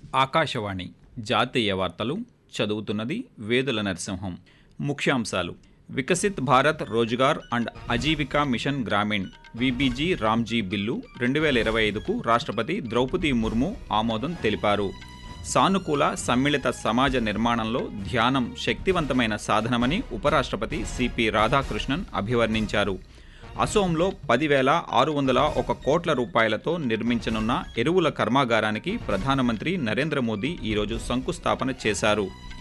ఆకాశవాణి జాతీయ వార్తలు చదువుతున్నది వేదుల నరసింహం ముఖ్యాంశాలు Viksit Bharat Rozgar and Ajeevika mission Gramin V B G RAM G bill రెండు వేల ఇరవై ఐదుకు రాష్ట్రపతి ద్రౌపది ముర్ము ఆమోదం తెలిపారు సానుకూల సమ్మిళిత సమాజ నిర్మాణంలో ధ్యానం శక్తివంతమైన సాధనమని ఉపరాష్ట్రపతి సిపి రాధాకృష్ణన్ అభివర్ణించారు అసోంలో పదివేల ఆరు వందల ఒక కోట్ల రూపాయలతో నిర్మించనున్న ఎరువుల కర్మాగారానికి ప్రధానమంత్రి నరేంద్ర మోదీ ఈరోజు శంకుస్థాపన చేశారు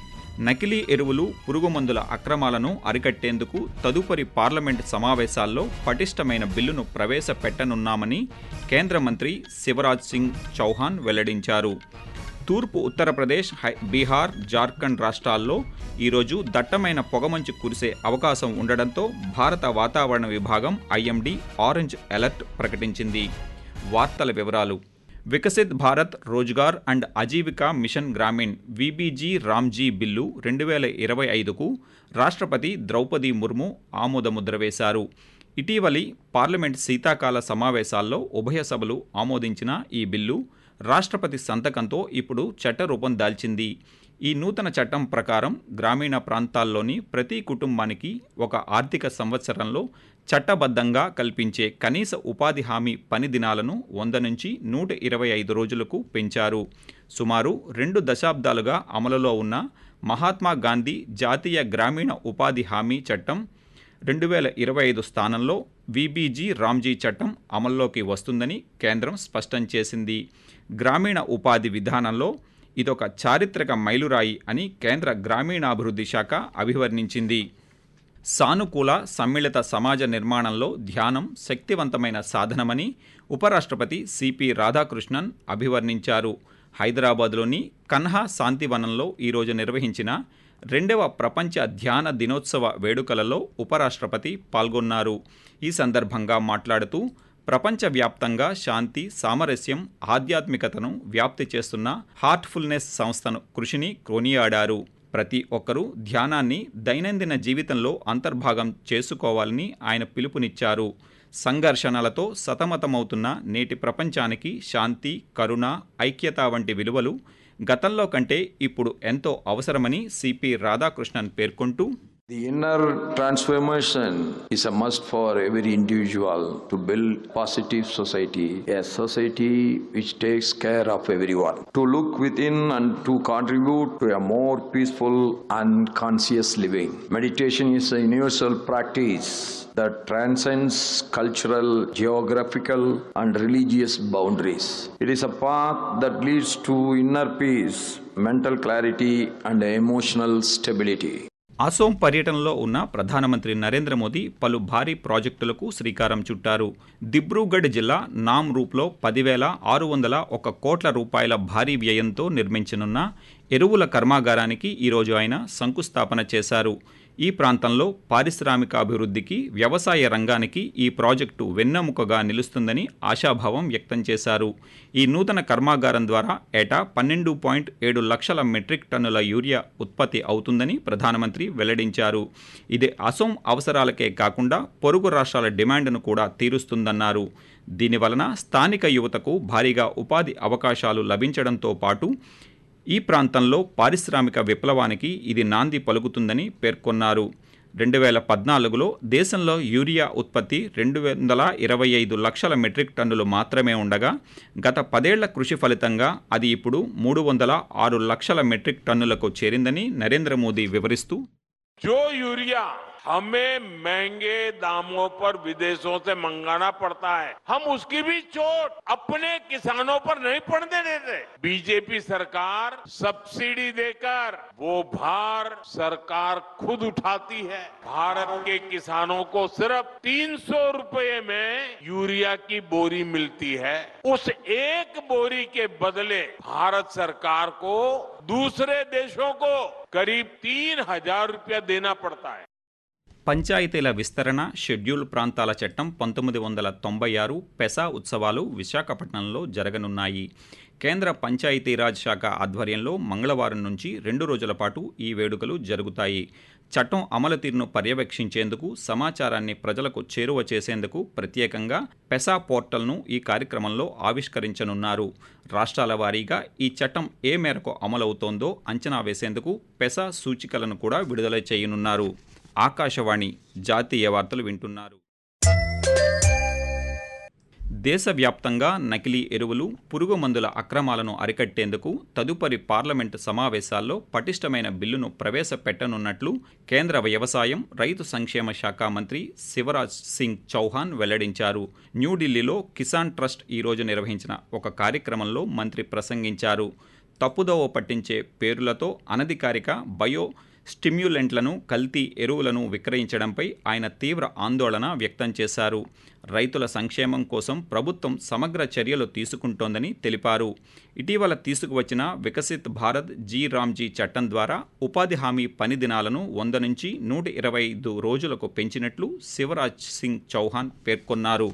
నకిలీ ఎరువులు పురుగుమందుల అక్రమాలను అరికట్టేందుకు తదుపరి పార్లమెంట్ సమావేశాల్లో పటిష్టమైన బిల్లును ప్రవేశపెట్టనున్నామని కేంద్ర మంత్రి శివరాజ్ సింగ్ చౌహాన్ వెల్లడించారు తూర్పు ఉత్తరప్రదేశ్ హై బీహార్ జార్ఖండ్ రాష్ట్రాల్లో ఈరోజు దట్టమైన పొగమంచు కురిసే అవకాశం ఉండడంతో భారత వాతావరణ విభాగం ఐఎండీ ఆరెంజ్ అలర్ట్ ప్రకటించింది వార్తల వివరాలు Viksit Bharat Rozgar and Ajeevika mission Gramin V B G RAM G bill రెండు వేల ఇరవై ఐదుకు రాష్ట్రపతి ద్రౌపది ముర్ము ఆమోదముద్ర వేశారు ఇటీవలి పార్లమెంట్ శీతాకాల సమావేశాల్లో ఉభయ సభలు ఆమోదించిన ఈ బిల్లు రాష్ట్రపతి సంతకంతో ఇప్పుడు చట్టరూపం దాల్చింది ఈ నూతన చట్టం ప్రకారం గ్రామీణ ప్రాంతాల్లోని ప్రతి కుటుంబానికి ఒక ఆర్థిక సంవత్సరంలో చట్టబద్ధంగా కల్పించే కనీస ఉపాధి హామీ పని దినాలను వంద నుంచి నూట ఇరవై ఐదు రోజులకు పెంచారు సుమారు రెండు దశాబ్దాలుగా అమలులో ఉన్న మహాత్మా గాంధీ జాతీయ గ్రామీణ ఉపాధి హామీ చట్టం రెండు వేల ఇరవై ఐదు స్థానంలో విబీజీ రామ్జీ చట్టం అమల్లోకి వస్తుందని కేంద్రం స్పష్టం చేసింది గ్రామీణ ఉపాధి విధానంలో ఇదొక చారిత్రక మైలురాయి అని కేంద్ర గ్రామీణాభివృద్ధి శాఖ అభివర్ణించింది సానుకూల సమ్మిళిత సమాజ నిర్మాణంలో ధ్యానం శక్తివంతమైన సాధనమని ఉపరాష్ట్రపతి సిపి రాధాకృష్ణన్ అభివర్ణించారు హైదరాబాద్లోని కన్హా శాంతివనంలో ఈరోజు నిర్వహించిన రెండవ ప్రపంచ ధ్యాన దినోత్సవ వేడుకలలో ఉపరాష్ట్రపతి పాల్గొన్నారు ఈ సందర్భంగా మాట్లాడుతూ ప్రపంచవ్యాప్తంగా శాంతి సామరస్యం ఆధ్యాత్మికతను వ్యాప్తి చేస్తున్న హార్ట్ఫుల్నెస్ సంస్థను కృషిని కొనియాడారు ప్రతి ఒక్కరూ ధ్యానాన్ని దైనందిన జీవితంలో అంతర్భాగం చేసుకోవాలని ఆయన పిలుపునిచ్చారు సంఘర్షణలతో సతమతమవుతున్న నేటి ప్రపంచానికి శాంతి కరుణ ఐక్యత వంటి విలువలు గతంలో కంటే ఇప్పుడు ఎంతో అవసరమని సిపి రాధాకృష్ణన్ పేర్కొంటూ The inner transformation is a must for every individual to build positive society, a society which takes care of everyone. To look within and to contribute to a more peaceful and conscious living. Meditation is a universal practice that transcends cultural, geographical, and religious boundaries. It is a path that leads to inner peace, mental clarity, and emotional stability. Assam పర్యటనలో ఉన్న ప్రధానమంత్రి నరేంద్ర మోదీ పలు భారీ ప్రాజెక్టులకు శ్రీకారం చుట్టారు దిబ్రూగఢ్ జిల్లా నామ్ రూప్లో పదివేల ఆరు వందల ఒక కోట్ల రూపాయల భారీ వ్యయంతో నిర్మించనున్న ఎరువుల కర్మాగారానికి ఈరోజు ఆయన శంకుస్థాపన చేశారు ఈ ప్రాంతంలో పారిశ్రామికాభివృద్ధికి వ్యవసాయ రంగానికి ఈ ప్రాజెక్టు వెన్నెముకగా నిలుస్తుందని ఆశాభావం వ్యక్తం చేశారు ఈ నూతన కర్మాగారం ద్వారా ఏటా పన్నెండు పాయింట్ ఏడు లక్షల మెట్రిక్ టన్నుల యూరియా ఉత్పత్తి అవుతుందని ప్రధానమంత్రి వెల్లడించారు ఇది అసోం అవసరాలకే కాకుండా పొరుగు రాష్ట్రాల డిమాండ్ను కూడా తీరుస్తుందన్నారు దీనివలన స్థానిక యువతకు భారీగా ఉపాధి అవకాశాలు లభించడంతో పాటు ఈ ప్రాంతంలో పారిశ్రామిక విప్లవానికి ఇది నాంది పలుకుతుందని పేర్కొన్నారు రెండు వేల పద్నాలుగులో దేశంలో యూరియా ఉత్పత్తి రెండు వందల ఇరవై ఐదు లక్షల మెట్రిక్ టన్నులు మాత్రమే ఉండగా గత పదేళ్ల కృషి ఫలితంగా అది ఇప్పుడు మూడు వందల ఆరు లక్షల మెట్రిక్ టన్నులకు చేరిందని నరేంద్ర మోదీ వివరిస్తూ जो यूरिया हमें महंगे दामों पर विदेशों से मंगाना पड़ता है हम उसकी भी चोट अपने किसानों पर नहीं पड़ने देते बीजेपी सरकार सब्सिडी देकर वो भार सरकार खुद उठाती है भारत के किसानों को सिर्फ तीन सौ रुपए में यूरिया की बोरी मिलती है उस एक बोरी के बदले भारत सरकार को दूसरे देशों को करीब तीन हजार रुपया देना पड़ता है పంచాయతీల విస్తరణ షెడ్యూల్ ప్రాంతాల చట్టం పంతొమ్మిది వందల తొంభై ఆరు పెసా ఉత్సవాలు విశాఖపట్నంలో జరగనున్నాయి కేంద్ర పంచాయతీరాజ్ శాఖ ఆధ్వర్యంలో మంగళవారం నుంచి రెండు రోజుల పాటు ఈ వేడుకలు జరుగుతాయి చట్టం అమలు తీరును పర్యవేక్షించేందుకు సమాచారాన్ని ప్రజలకు చేరువ చేసేందుకు ప్రత్యేకంగా పెసా పోర్టల్ను ఈ కార్యక్రమంలో ఆవిష్కరించనున్నారు రాష్ట్రాల వారీగా ఈ చట్టం ఏ మేరకు అమలవుతోందో అంచనా వేసేందుకు పెసా సూచికలను కూడా విడుదల చేయనున్నారు ఆకాశవాణి జాతీయ వార్తలు వింటున్నారు దేశవ్యాప్తంగా నకిలీ ఎరువులు పురుగు మందుల అక్రమాలను అరికట్టేందుకు తదుపరి పార్లమెంటు సమావేశాల్లో పటిష్టమైన బిల్లును ప్రవేశపెట్టనున్నట్లు కేంద్ర వ్యవసాయం రైతు సంక్షేమ శాఖ మంత్రి శివరాజ్ సింగ్ చౌహాన్ వెల్లడించారు న్యూఢిల్లీలో కిసాన్ ట్రస్ట్ ఈరోజు నిర్వహించిన ఒక కార్యక్రమంలో మంత్రి ప్రసంగించారు తప్పుదోవ పట్టించే పేరులతో అనధికారిక బయో స్టిమ్యులెంట్లను కల్తీ ఎరువులను విక్రయించడంపై ఆయన తీవ్ర ఆందోళన వ్యక్తం చేశారు రైతుల సంక్షేమం కోసం ప్రభుత్వం సమగ్ర చర్యలు తీసుకుంటోందని తెలిపారు ఇటీవల తీసుకువచ్చిన వికసిత్ భారత్ జీ రామ్జీ చట్టం ద్వారా ఉపాధి హామీ పని దినాలను వంద నుంచి నూట ఇరవై ఐదు రోజులకు పెంచినట్లు శివరాజ్ సింగ్ చౌహాన్ పేర్కొన్నారు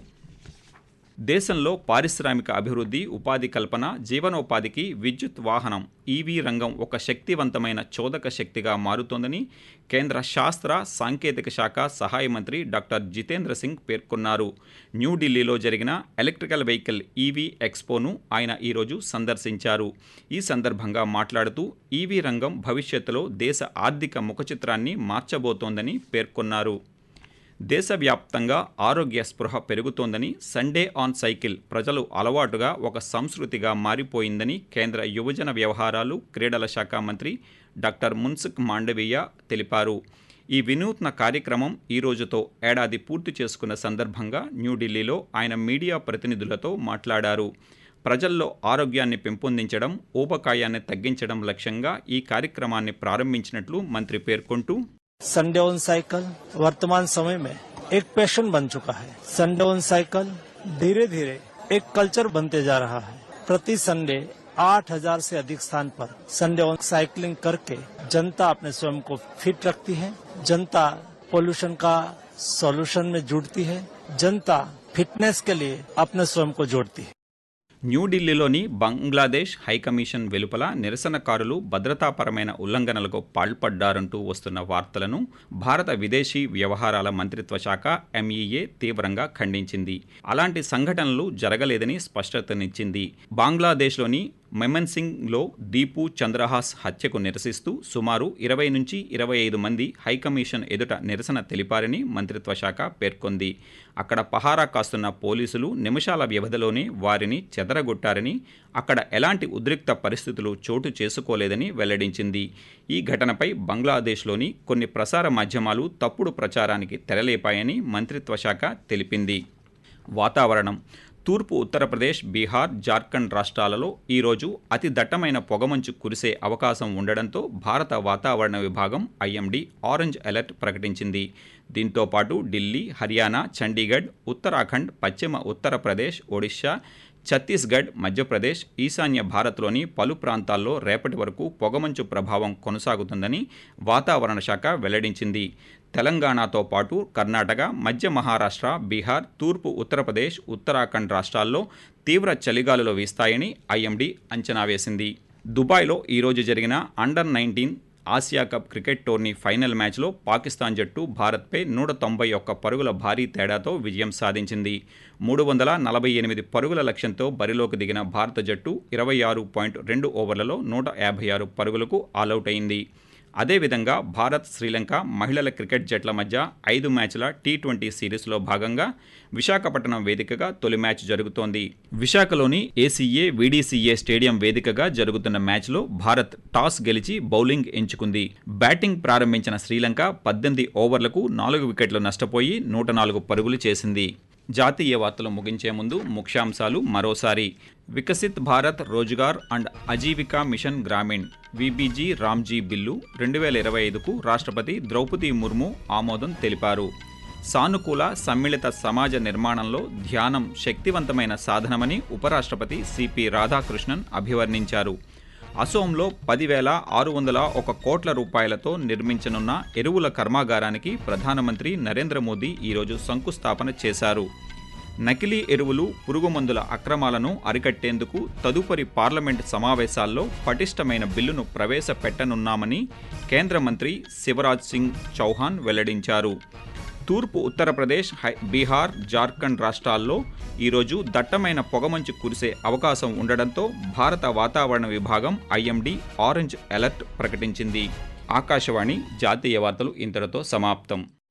దేశంలో పారిశ్రామిక అభివృద్ధి ఉపాధి కల్పన జీవనోపాధికి విద్యుత్ వాహనం ఈవీ రంగం ఒక శక్తివంతమైన చోదక శక్తిగా మారుతోందని కేంద్ర శాస్త్ర సాంకేతిక శాఖ సహాయ మంత్రి డాక్టర్ జితేంద్ర సింగ్ పేర్కొన్నారు న్యూఢిల్లీలో జరిగిన ఎలక్ట్రికల్ వెహికల్ ఈవీ ఎక్స్పోను ఆయన ఈరోజు సందర్శించారు ఈ సందర్భంగా మాట్లాడుతూ ఈవీ రంగం భవిష్యత్తులో దేశ ఆర్థిక ముఖచిత్రాన్ని మార్చబోతోందని పేర్కొన్నారు దేశవ్యాప్తంగా ఆరోగ్య స్పృహ పెరుగుతోందని సండే ఆన్ సైకిల్ ప్రజలు అలవాటుగా ఒక సంస్కృతిగా మారిపోయిందని కేంద్ర యువజన వ్యవహారాలు క్రీడల శాఖ మంత్రి డాక్టర్ మున్సుక్ మాండవీయ తెలిపారు ఈ వినూత్న కార్యక్రమం ఈ రోజుతో ఏడాది పూర్తి చేసుకున్న సందర్భంగా న్యూఢిల్లీలో ఆయన మీడియా ప్రతినిధులతో మాట్లాడారు ప్రజల్లో ఆరోగ్యాన్ని పెంపొందించడం ఊబకాయాన్ని తగ్గించడం లక్ష్యంగా ఈ కార్యక్రమాన్ని ప్రారంభించినట్లు మంత్రి పేర్కొంటూ संडे ऑन साइकिल वर्तमान समय में एक पैशन बन चुका है संडे ऑन साइकिल धीरे धीरे एक कल्चर बनते जा रहा है प्रति संडे आठ हजार से अधिक स्थान पर संडे ऑन साइकिलिंग करके जनता अपने स्वयं को फिट रखती है जनता पोल्यूशन का सॉल्यूशन में जुड़ती है जनता फिटनेस के लिए अपने स्वयं को जोड़ती है న్యూఢిల్లీలోని బంగ్లాదేశ్ హైకమిషన్ వెలుపల నిరసనకారులు భద్రతాపరమైన ఉల్లంఘనలకు పాల్పడ్డారంటూ వస్తున్న వార్తలను భారత విదేశీ వ్యవహారాల మంత్రిత్వ శాఖ ఎంఈఏ తీవ్రంగా ఖండించింది అలాంటి సంఘటనలు జరగలేదని స్పష్టతనిచ్చింది బంగ్లాదేశ్లోని మెమన్సింగ్లో దీపు చంద్రహాస్ హత్యకు నిరసిస్తూ సుమారు ఇరవై నుంచి ఇరవై ఐదు మంది హైకమిషన్ ఎదుట నిరసన తెలిపారని మంత్రిత్వ శాఖ పేర్కొంది అక్కడ పహారా కాస్తున్న పోలీసులు నిమిషాల వ్యవధిలోనే వారిని చెదరగొట్టారని అక్కడ ఎలాంటి ఉద్రిక్త పరిస్థితులు చోటు చేసుకోలేదని వెల్లడించింది ఈ ఘటనపై బంగ్లాదేశ్లోని కొన్ని ప్రసార మాధ్యమాలు తప్పుడు ప్రచారానికి తెరలేపాయని మంత్రిత్వ శాఖ తెలిపింది వాతావరణం తూర్పు ఉత్తరప్రదేశ్ బీహార్ జార్ఖండ్ రాష్ట్రాలలో ఈరోజు అతి దట్టమైన పొగమంచు కురిసే అవకాశం ఉండడంతో భారత వాతావరణ విభాగం ఐఎండీ ఆరెంజ్ అలర్ట్ ప్రకటించింది దీంతో పాటు ఢిల్లీ హర్యానా చండీగఢ్ ఉత్తరాఖండ్ పశ్చిమ ఉత్తరప్రదేశ్ ఒడిశా ఛత్తీస్గఢ్ మధ్యప్రదేశ్ ఈశాన్య భారత్లోని పలు ప్రాంతాల్లో రేపటి వరకు పొగమంచు ప్రభావం కొనసాగుతుందని వాతావరణ శాఖ వెల్లడించింది తెలంగాణతో పాటు కర్ణాటక మధ్య మహారాష్ట్ర బీహార్ తూర్పు ఉత్తరప్రదేశ్ ఉత్తరాఖండ్ రాష్ట్రాల్లో తీవ్ర చలిగాలులు వీస్తాయని ఐఎండీ అంచనా వేసింది దుబాయ్లో ఈరోజు జరిగిన under nineteen Asia cup cricket tourney final మ్యాచ్లో పాకిస్తాన్ జట్టు భారత్పై నూట తొంభై ఒక్క పరుగుల భారీ తేడాతో విజయం సాధించింది మూడు వందల నలభై ఎనిమిది పరుగుల లక్ష్యంతో బరిలోకి దిగిన భారత జట్టు ఇరవై ఆరు పాయింట్ రెండు ఓవర్లలో నూట యాభై ఆరు పరుగులకు ఆలౌట్ అయింది అదేవిధంగా భారత్ శ్రీలంక మహిళల క్రికెట్ జట్ల మధ్య ఐదు మ్యాచ్ల టీ ట్వంటీ సిరీస్లో భాగంగా విశాఖపట్నం వేదికగా తొలి మ్యాచ్ జరుగుతోంది విశాఖలోని ఏసీఏ వీడీసీఏ స్టేడియం వేదికగా జరుగుతున్న మ్యాచ్లో భారత్ టాస్ గెలిచి బౌలింగ్ ఎంచుకుంది బ్యాటింగ్ ప్రారంభించిన శ్రీలంక పద్దెనిమిది ఓవర్లకు నాలుగు వికెట్లు నష్టపోయి నూట నాలుగు పరుగులు చేసింది జాతీయ వార్తలు ముగించే ముందు ముఖ్యాంశాలు మరోసారి Viksit Bharat Rozgar and Ajeevika mission Gramin V B G RAM G bill రెండు వేల ఇరవై ఐదుకు రాష్ట్రపతి ద్రౌపది ముర్ము ఆమోదం తెలిపారు సానుకూల సమ్మిళిత సమాజ నిర్మాణంలో ధ్యానం శక్తివంతమైన సాధనమని ఉపరాష్ట్రపతి సిపి రాధాకృష్ణన్ అభివర్ణించారు అసోంలో పదివేల ఆరు వందల ఒక కోట్ల రూపాయలతో నిర్మించనున్న ఎరువుల కర్మాగారానికి ప్రధానమంత్రి నరేంద్ర మోదీ ఈరోజు శంకుస్థాపన చేశారు నకిలీ ఎరువులు పురుగుమందుల అక్రమాలను అరికట్టేందుకు తదుపరి పార్లమెంట్ సమావేశాల్లో పటిష్టమైన బిల్లును ప్రవేశపెట్టనున్నామని కేంద్ర మంత్రి శివరాజ్ సింగ్ చౌహాన్ వెల్లడించారు తూర్పు ఉత్తరప్రదేశ్ హై బీహార్ జార్ఖండ్ రాష్ట్రాల్లో ఈరోజు దట్టమైన పొగమంచు కురిసే అవకాశం ఉండడంతో భారత వాతావరణ విభాగం ఐఎండీ ఆరెంజ్ అలర్ట్ ప్రకటించింది ఆకాశవాణి జాతీయ వార్తలు ఇంతటితో సమాప్తం